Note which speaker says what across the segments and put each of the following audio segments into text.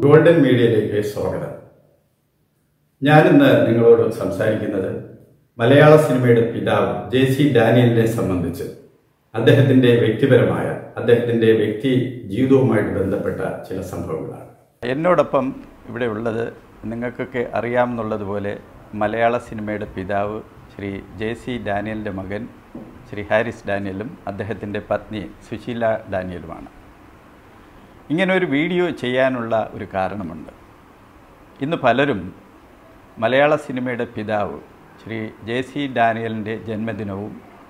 Speaker 1: golden മീഡിയയിലേക്ക് സ്വാഗതം ഞാനിന്ന് നിങ്ങളോട് സംസാരിക്കുന്നത് മലയാള സിനിമയുടെ പിതാവ് ജെ സി ഡാനിയലിനെ സംബന്ധിച്ച് അദ്ദേഹത്തിൻ്റെ വ്യക്തിപരമായ അദ്ദേഹത്തിൻ്റെ വ്യക്തി ജീവിതവുമായിട്ട് ബന്ധപ്പെട്ട ചില സംഭവങ്ങളാണ്
Speaker 2: എന്നോടൊപ്പം ഇവിടെ ഉള്ളത് നിങ്ങൾക്കൊക്കെ അറിയാമെന്നുള്ളതുപോലെ മലയാള സിനിമയുടെ പിതാവ് ശ്രീ ജെ സി ഡാനിയലിൻ്റെ മകൻ ശ്രീ ഹാരിസ് ഡാനിയലും അദ്ദേഹത്തിൻ്റെ പത്നി സുശീല ഡാനിയലുമാണ് ഇങ്ങനെ ഒരു വീഡിയോ ചെയ്യാനുള്ള ഒരു കാരണമുണ്ട് ഇന്ന് പലരും മലയാള സിനിമയുടെ പിതാവ് ശ്രീ ജെ സി ഡാനിയലിൻ്റെ ജന്മദിനവും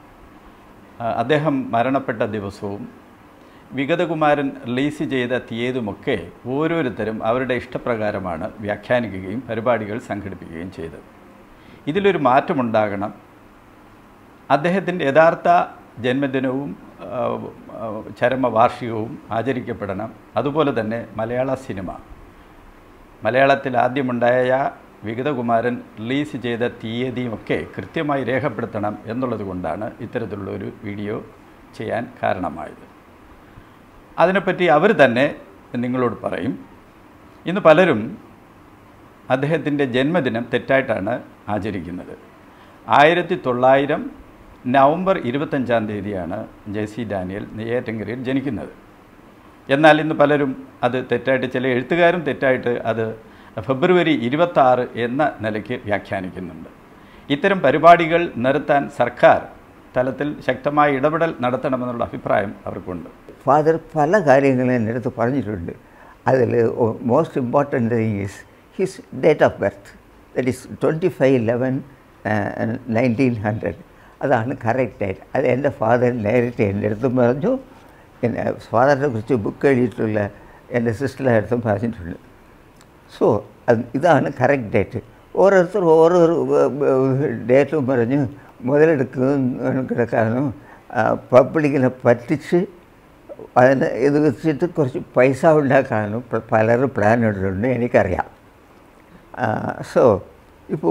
Speaker 2: ആ, അദ്ദേഹം മരണപ്പെട്ട ദിവസവും വിഗതകുമാരൻ റിലീസ് ചെയ്ത തീയതുമൊക്കെ ഓരോരുത്തരും അവരുടെ ഇഷ്ടപ്രകാരമാണ് വ്യാഖ്യാനിക്കുകയും പരിപാടികൾ സംഘടിപ്പിക്കുകയും ചെയ്തത് ഇതിലൊരു മാറ്റമുണ്ടാകണം അദ്ദേഹത്തിൻ്റെ യഥാർത്ഥ ജന്മദിനവും ആ, ആ, ചരമവാർഷികവും ആചരിക്കപ്പെടണം അതുപോലെ തന്നെ മലയാള സിനിമ മലയാളത്തിൽ ആദ്യമുണ്ടായ വിഗതകുമാരൻ റിലീസ് ചെയ്ത തീയതിയുമൊക്കെ കൃത്യമായി രേഖപ്പെടുത്തണം എന്നുള്ളത് കൊണ്ടാണ് ഇത്തരത്തിലുള്ള ഒരു വീഡിയോ ചെയ്യാൻ കാരണമായത് അതിനെപ്പറ്റി അവർ തന്നെ നിങ്ങളോട് പറയും ഇന്ന് പലരും അദ്ദേഹത്തിൻ്റെ ജന്മദിനം തെറ്റായിട്ടാണ് ആചരിക്കുന്നത് ആയിരത്തി തൊള്ളായിരം നവംബർ ഇരുപത്തഞ്ചാം തീയതിയാണ് ജെ സി ഡാനിയൽ നെയ്യാറ്റിൻകരയിൽ ജനിക്കുന്നത് എന്നാൽ ഇന്ന് പലരും അത് തെറ്റായിട്ട് ചില എഴുത്തുകാരും തെറ്റായിട്ട് അത് ഫെബ്രുവരി ഇരുപത്താറ് എന്ന നിലയ്ക്ക് വ്യാഖ്യാനിക്കുന്നുണ്ട് ഇത്തരം പരിപാടികൾ നിർത്താൻ സർക്കാർ തലത്തിൽ ശക്തമായ ഇടപെടൽ നടത്തണമെന്നുള്ള അഭിപ്രായം അവർക്കുണ്ട്
Speaker 3: ഫാദർ പല കാര്യങ്ങളും എൻ്റെ അടുത്ത് പറഞ്ഞിട്ടുണ്ട് അതിൽ most important thing is his date of birth that is twenty five eleven nineteen hundred അതാണ് കറക്റ്റ് ഡേറ്റ് അത് എൻ്റെ ഫാദർ നേരിട്ട് എൻ്റെ അടുത്തും പറഞ്ഞു പിന്നെ ഫാദറിനെ കുറിച്ച് ബുക്ക് എഴുതിയിട്ടുള്ള എൻ്റെ സിസ്റ്ററുടെ അടുത്തും പറഞ്ഞിട്ടുണ്ട് സോ അത് ഇതാണ് കറക്റ്റ് ഡേറ്റ് ഓരോരുത്തർ ഓരോ ഡേറ്റും പറഞ്ഞ് മുതലെടുക്കുന്ന കിടക്കാനും പബ്ലിക്കിനെ പറ്റിച്ച് അതിന് ഇത് വെച്ചിട്ട് കുറച്ച് പൈസ ഉണ്ടാക്കാനും പ- പലരും പ്ലാൻ ഇട്ടിട്ടുണ്ട് എനിക്കറിയാം സോ ഇപ്പോൾ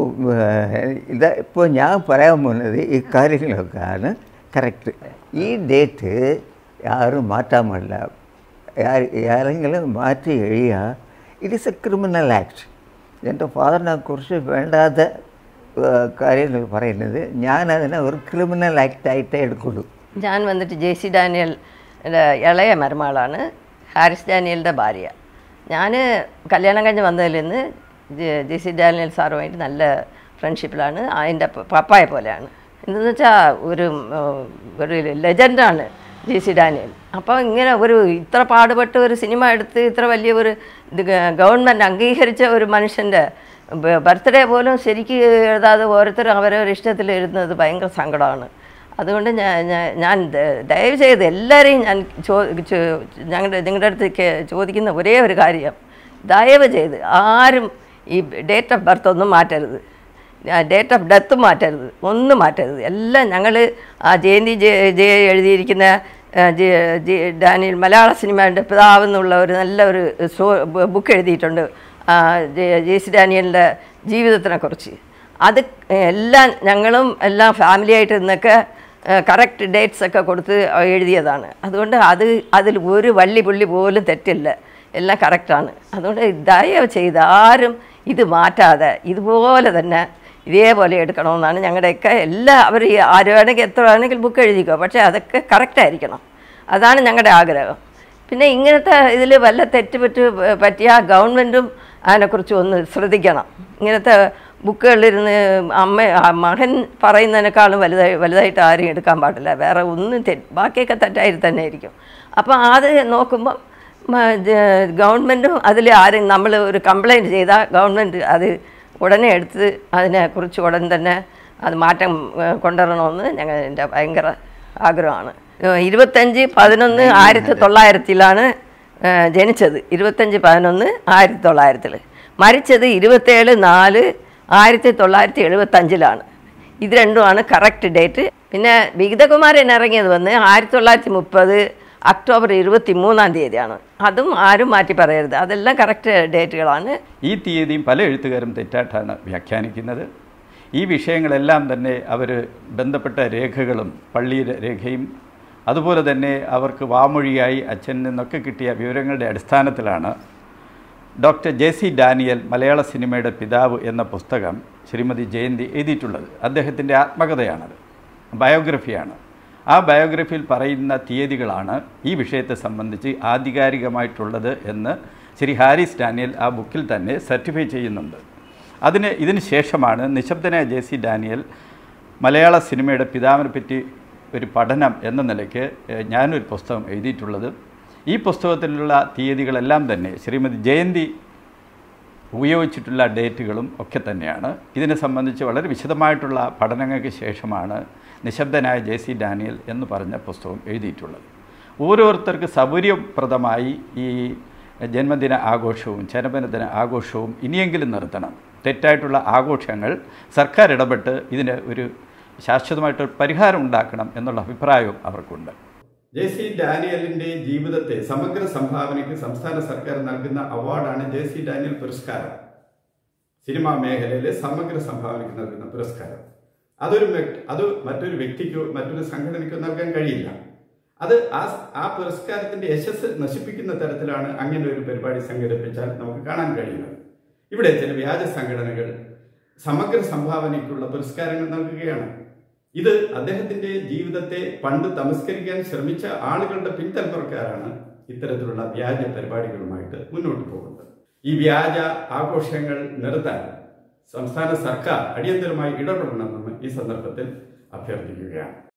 Speaker 3: ഇത് ഇപ്പോൾ ഞാൻ പറയാൻ പോകുന്നത് ഈ കാര്യങ്ങളൊക്കെയാണ് കറക്റ്റ് ഈ ഡേറ്റ് ആരും മാറ്റാൻ പാടില്ല ആര് ആരെങ്കിലും മാറ്റി കഴിയുക it is a criminal act എൻ്റെ ഫാദറിനെ കുറിച്ച് വേണ്ടാത്ത ഏഹ്, കാര്യങ്ങൾ പറയുന്നത് ഞാൻ അതിനെ ഒരു ക്രിമിനൽ ആക്റ്റായിട്ടേ എടുക്കുള്ളൂ
Speaker 4: ഞാൻ വന്നിട്ട് ജെ സി ഡാനിയൽ ൻ്റെ ഇളയ മരുമകളാണ് ഹാരിസ് ഡാനിയലിൻ്റെ ഭാര്യ ഞാൻ കല്യാണം കഴിഞ്ഞ് വന്നതിൽ നിന്ന് ജെ- ജെ സി ഡാനിയൽ സാറുമായിട്ട് നല്ല ഫ്രണ്ട്ഷിപ്പിലാണ് അതിൻ്റെ പപ്പായെ പോലെയാണ് എന്തെന്ന് വെച്ചാൽ ഒരു ഉം, ഒരു ലെജൻഡാണ് ജെ സി ഡാനിയൽ അപ്പോൾ ഇങ്ങനെ ഒരു ഇത്ര പാടുപെട്ട് ഒരു സിനിമ എടുത്ത് ഇത്ര വലിയ ഒരു ഇത് ഗവൺമെൻറ് അംഗീകരിച്ച ഒരു മനുഷ്യൻ്റെ ബർത്ത്ഡേ പോലും ശരിക്ക് എഴുതാതെ ഓരോരുത്തരും അവരവരുടെ ഇഷ്ടത്തിൽ എഴുതുന്നത് ഭയങ്കര സങ്കടമാണ് അതുകൊണ്ട് ഞാൻ ഞാൻ- ഞാൻ ദ- ദയവ് ചെയ്ത് എല്ലാവരെയും ഞാൻ ചോ ചോ- ഞങ്ങളുടെ നിങ്ങളുടെ അടുത്ത് കേ- ചോദിക്കുന്ന ഒരേ ഒരു കാര്യം ദയവ് ചെയ്ത് ആരും ഈ ഡേറ്റ് ഓഫ് ബർത്ത് ഒന്നും മാറ്റരുത് ഡേറ്റ് ഓഫ് ഡെത്ത് മാറ്റരുത് ഒന്നും മാറ്റരുത് എല്ലാം ഞങ്ങൾ ആ ജയന്തി ജെ ജെ എഴുതിയിരിക്കുന്ന ആ, ജെ ജെ ഡാനിയൽ മലയാള സിനിമയുടെ പിതാവ് എന്നുള്ള ഒരു നല്ല ഒരു സ്റ്റോ ബുക്ക് എഴുതിയിട്ടുണ്ട് ആ, ജെ- ജെ സി ഡാനിയലിൻ്റെ ജീവിതത്തിനെക്കുറിച്ച് അത് എല്ലാം ഞങ്ങളും എല്ലാം ഫാമിലി ആയിട്ട് നിന്നൊക്കെ കറക്റ്റ് ഡേറ്റ്സ് ഒക്കെ കൊടുത്ത് എഴുതിയതാണ് അതുകൊണ്ട് അത് അതിൽ ഒരു വള്ളി പുള്ളി പോലും തെറ്റില്ല എല്ലാം കറക്റ്റാണ് അതുകൊണ്ട് ദയവ് ചെയ്ത് ആരും ഇത് മാറ്റാതെ ഇതുപോലെ തന്നെ ഇതേപോലെ എടുക്കണമെന്നാണ് ഞങ്ങളുടെയൊക്കെ എല്ലാ അവർ ആര് വേണമെങ്കിൽ എത്ര വേണമെങ്കിൽ ബുക്ക് എഴുതിക്കോ പക്ഷേ അതൊക്കെ കറക്റ്റ് ആയിരിക്കണം അതാണ് ഞങ്ങളുടെ ആഗ്രഹം പിന്നെ ഇങ്ങനത്തെ ഇതിൽ വല്ല തെറ്റ് പറ്റ് പറ്റിയ ഗവൺമെൻറ്റും അതിനെക്കുറിച്ച് ഒന്ന് ശ്രദ്ധിക്കണം ഇങ്ങനത്തെ ബുക്കുകളിലിരുന്ന് അമ്മ ആ മകൻ പറയുന്നതിനേക്കാളും വലുതായി വലുതായിട്ട് ആരും എടുക്കാൻ പാടില്ല വേറെ ഒന്നും തെറ്റ് ബാക്കിയൊക്കെ തെറ്റായിട്ട് തന്നെ ആയിരിക്കും അപ്പോൾ അത് നോക്കുമ്പം ഗവൺമെൻറ്റും അതിൽ ആരും നമ്മൾ ഒരു കംപ്ലൈൻറ്റ് ചെയ്താൽ ഗവൺമെൻറ് അത് ഉടനെ എടുത്ത് അതിനെക്കുറിച്ച് ഉടൻ തന്നെ അത് മാറ്റം ഏഹ്, കൊണ്ടുവരണമെന്ന് ഞങ്ങൾ എൻ്റെ ഭയങ്കര ആഗ്രഹമാണ് ഏഹ്, ഇരുപത്തഞ്ച് പതിനൊന്ന് ആയിരത്തി തൊള്ളായിരത്തിലാണ് ഏഹ്, ജനിച്ചത് ഇരുപത്തഞ്ച് പതിനൊന്ന് ആയിരത്തി തൊള്ളായിരത്തിൽ മരിച്ചത് ഇരുപത്തേഴ് നാല് ആയിരത്തി തൊള്ളായിരത്തി എഴുപത്തഞ്ചിലാണ് ഇത് രണ്ടുമാണ് കറക്റ്റ് ഡേറ്റ് പിന്നെ വിഗതകുമാരൻ ഇറങ്ങിയത് വന്ന് ആയിരത്തി തൊള്ളായിരത്തി മുപ്പത് ഒക്ടോബർ ഇരുപത്തി മൂന്നാം തീയതിയാണ് അതും ആരും മാറ്റി പറയരുത് അതെല്ലാം കറക്റ്റ് ഡേറ്റുകളാണ്
Speaker 2: ഈ തീയതിയും പല എഴുത്തുകാരും തെറ്റായിട്ടാണ് വ്യാഖ്യാനിക്കുന്നത് ഈ വിഷയങ്ങളെല്ലാം തന്നെ അവർ ബന്ധപ്പെട്ട രേഖകളും പള്ളി രേഖയും അതുപോലെ തന്നെ അവർക്ക് വാമൊഴിയായി അച്ഛനിൽ നിന്നൊക്കെ കിട്ടിയ വിവരങ്ങളുടെ അടിസ്ഥാനത്തിലാണ് ഡോക്ടർ ജെ സി ഡാനിയൽ മലയാള സിനിമയുടെ പിതാവ് എന്ന പുസ്തകം ശ്രീമതി ജയന്തി എഴുതിയിട്ടുള്ളത് അദ്ദേഹത്തിൻ്റെ ആത്മകഥയാണത് ബയോഗ്രഫിയാണ് ആ ബയോഗ്രഫിയിൽ പറയുന്ന തീയതികളാണ് ഈ വിഷയത്തെ സംബന്ധിച്ച് ആധികാരികമായിട്ടുള്ളത് എന്ന് ശ്രീ ഹാരിസ് ഡാനിയൽ ആ ബുക്കിൽ തന്നെ സർട്ടിഫൈ ചെയ്യുന്നുണ്ട് അതിന് ഇതിന് ശേഷമാണ് നിശബ്ദനായ ജെ സി ഡാനിയൽ മലയാള സിനിമയുടെ പിതാവിനെ പറ്റി ഒരു പഠനം എന്ന നിലയ്ക്ക് ഏഹ്, ഞാനൊരു പുസ്തകം എഴുതിയിട്ടുള്ളത് ഈ പുസ്തകത്തിലുള്ള തീയതികളെല്ലാം തന്നെ ശ്രീമതി ജയന്തി ഉപയോഗിച്ചിട്ടുള്ള ഡേറ്റുകളും ഒക്കെ തന്നെയാണ് ഇതിനെ സംബന്ധിച്ച് വളരെ വിശദമായിട്ടുള്ള പഠനങ്ങൾക്ക് ശേഷമാണ് നിശബ്ദനായ ജെ സി ഡാനിയൽ എന്ന് പറഞ്ഞ പുസ്തകം എഴുതിയിട്ടുള്ളത് ഓരോരുത്തർക്ക് സൗകര്യപ്രദമായി ഈ ജന്മദിന ആഘോഷവും ചരമദിന ആഘോഷവും ഇനിയെങ്കിലും നിർത്തണം തെറ്റായിട്ടുള്ള ആഘോഷങ്ങൾ സർക്കാർ ഇടപെട്ട് ഇതിന് ഒരു ശാശ്വതമായിട്ടൊരു പരിഹാരം ഉണ്ടാക്കണം എന്നുള്ള അഭിപ്രായവും അവർക്കുണ്ട്
Speaker 1: ജെ സി ഡാനിയലിന്റെ ജീവിതത്തെ സമഗ്ര സംഭാവനയ്ക്ക് സംസ്ഥാന സർക്കാർ നൽകുന്ന അവാർഡാണ് ജെ സി ഡാനിയൽ പുരസ്കാരം സിനിമാ മേഖലയിലെ സമഗ്ര സംഭാവനയ്ക്ക് നൽകുന്ന പുരസ്കാരം അതൊരു വ്യക്തി അത് മറ്റൊരു വ്യക്തിക്കോ മറ്റൊരു സംഘടനയ്ക്കോ നൽകാൻ കഴിയില്ല അത് ആ ആ പുരസ്കാരത്തിന്റെ യശസ് നശിപ്പിക്കുന്ന തരത്തിലാണ് അങ്ങനെ ഒരു പരിപാടി സംഘടിപ്പിച്ചാൽ നമുക്ക് കാണാൻ കഴിയുന്നത് ഇവിടെ ചില വ്യാജ സംഘടനകൾ സമഗ്ര സംഭാവനയ്ക്കുള്ള പുരസ്കാരങ്ങൾ നൽകുകയാണ് ഇത് അദ്ദേഹത്തിന്റെ ജീവിതത്തെ പണ്ട് തമസ്കരിക്കാൻ ശ്രമിച്ച ആളുകളുടെ പിൻതലമുറക്കാരാണ് ഇത്തരത്തിലുള്ള വ്യാജ പരിപാടികളുമായിട്ട് മുന്നോട്ട് പോകുന്നത് ഈ വ്യാജ ആഘോഷങ്ങൾ നിർത്താൻ സംസ്ഥാന സർക്കാർ അടിയന്തരമായി ഇടപെടണമെന്ന് ഈ സന്ദർഭത്തിൽ അഭ്യർത്ഥിക്കുകയാണ്